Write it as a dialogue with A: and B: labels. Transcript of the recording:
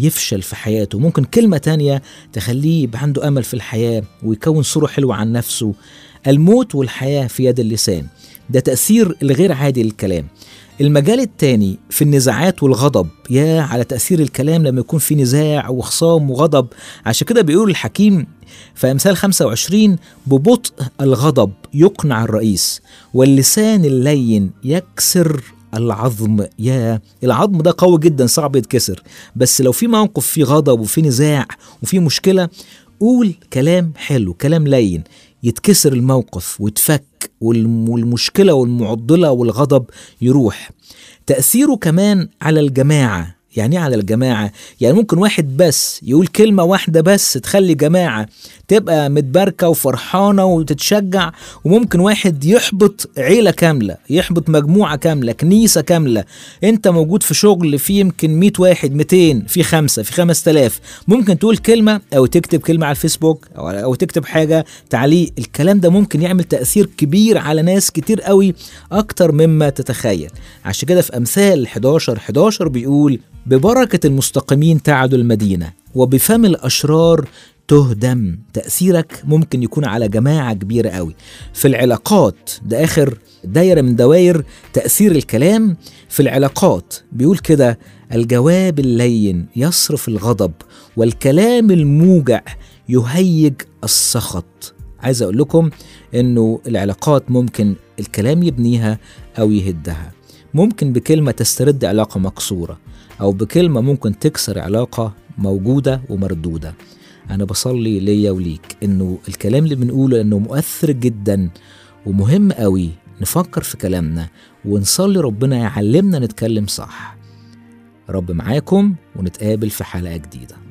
A: يفشل في حياته ممكن كلمة تانية تخليه يبقى عنده أمل في الحياة ويكون صورة حلوة عن نفسه الموت والحياة في يد اللسان ده تأثير الغير عادي للكلام المجال التاني في النزاعات والغضب يا على تأثير الكلام لما يكون في نزاع وخصام وغضب عشان كده بيقول الحكيم في أمثال 25 ببطء الغضب يقنع الرئيس واللسان اللين يكسر العظم يا العظم ده قوي جدا صعب يتكسر بس لو في موقف فيه غضب وفي نزاع وفي مشكلة قول كلام حلو كلام لين يتكسر الموقف ويتفك والمشكلة والمعضلة والغضب يروح تأثيره كمان على الجماعة يعني على الجماعة يعني ممكن واحد بس يقول كلمة واحدة بس تخلي جماعة تبقى متباركة وفرحانة وتتشجع وممكن واحد يحبط عيلة كاملة يحبط مجموعة كاملة كنيسة كاملة انت موجود في شغل في يمكن 100 واحد 200 في خمسة في 5000 ممكن تقول كلمة او تكتب كلمة على الفيسبوك او, أو تكتب حاجة تعليق الكلام ده ممكن يعمل تأثير كبير على ناس كتير قوي اكتر مما تتخيل عشان كده في امثال 11 11 بيقول ببركة المستقيمين تعد المدينة وبفم الأشرار تهدم تأثيرك ممكن يكون على جماعة كبيرة قوي في العلاقات ده آخر دايرة من دوائر تأثير الكلام في العلاقات بيقول كده الجواب اللين يصرف الغضب والكلام الموجع يهيج السخط عايز أقول لكم إنه العلاقات ممكن الكلام يبنيها أو يهدها ممكن بكلمة تسترد علاقة مكسورة أو بكلمة ممكن تكسر علاقة موجودة ومردودة أنا بصلي ليا وليك إنه الكلام اللي بنقوله إنه مؤثر جدا ومهم قوي نفكر في كلامنا ونصلي ربنا يعلمنا نتكلم صح رب معاكم ونتقابل في حلقة جديدة